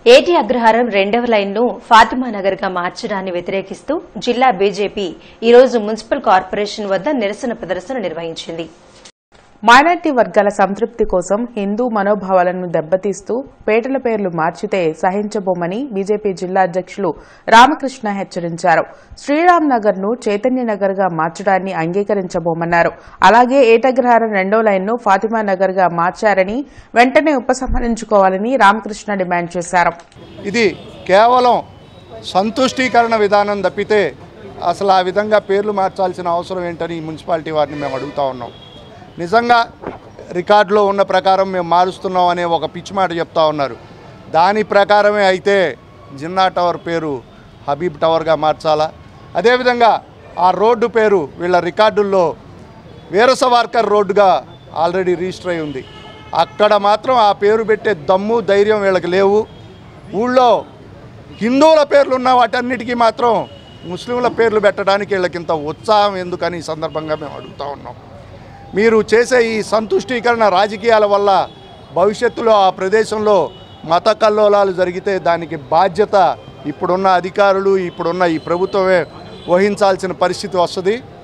ఏటి అగ్రహారం రెండవ లైన్ను ఫాతిమా నగర్ గా మార్చడాన్ని వ్యతిరేకిస్తూ జిల్లా బీజేపీ ఈ రోజు మున్సిపల్ కార్పొరేషన్ వద్ద నిరసన ప్రదర్శన నిర్వహించింది మైనార్టీ వర్గాల సంతృప్తి కోసం హిందూ మనోభావాలను దెబ్బతీస్తూ పేటల పేర్లు మార్చితే సహించబోమని బీజేపీ జిల్లా అధ్యక్షులు రామకృష్ణ హెచ్చరించారు శ్రీరామ్ నగర్ ను చైతన్య నగర్ గా మార్చడాన్ని అంగీకరించబోమన్నారు అలాగే ఏటగ్రహారం రెండో లైన్ ను ఫాతిమా నగర్ గా మార్చారని వెంటనే ఉపసంహరించుకోవాలని రామకృష్ణ డిమాండ్ చేశారు ఇది కేవలం సంతుష్టీకరణ విధానం తప్పితే అసలు ఆ విధంగా పేర్లు మార్చాల్సిన అవసరం ఏంటని ఈ మున్సిపాలిటీ వారిని మేము అడుగుతా ఉన్నాం నిజంగా రికార్డులో ఉన్న ప్రకారం మేము మారుస్తున్నాం అనే ఒక పిచ్చి మాట చెప్తా ఉన్నారు దాని ప్రకారమే అయితే జిన్నా టవర్ పేరు హబీబ్ టవర్గా మార్చాలా అదేవిధంగా ఆ రోడ్డు పేరు వీళ్ళ రికార్డుల్లో వీరసవార్కర్ రోడ్డుగా ఆల్రెడీ రిజిస్టర్ అయి ఉంది అక్కడ మాత్రం ఆ పేరు పెట్టే దమ్ము ధైర్యం వీళ్ళకి లేవు ఊళ్ళో హిందువుల పేర్లు ఉన్న వాటన్నిటికీ మాత్రం ముస్లింల పేర్లు పెట్టడానికి వీళ్ళకి ఇంత ఉత్సాహం ఎందుకని ఈ సందర్భంగా మేము అడుగుతా ఉన్నాం మీరు చేసే ఈ సంతుష్టీకరణ రాజకీయాల వల్ల భవిష్యత్తులో ఆ ప్రదేశంలో మత కల్లోలాలు జరిగితే దానికి బాధ్యత ఇప్పుడున్న అధికారులు ఇప్పుడున్న ఈ ప్రభుత్వమే వహించాల్సిన పరిస్థితి వస్తుంది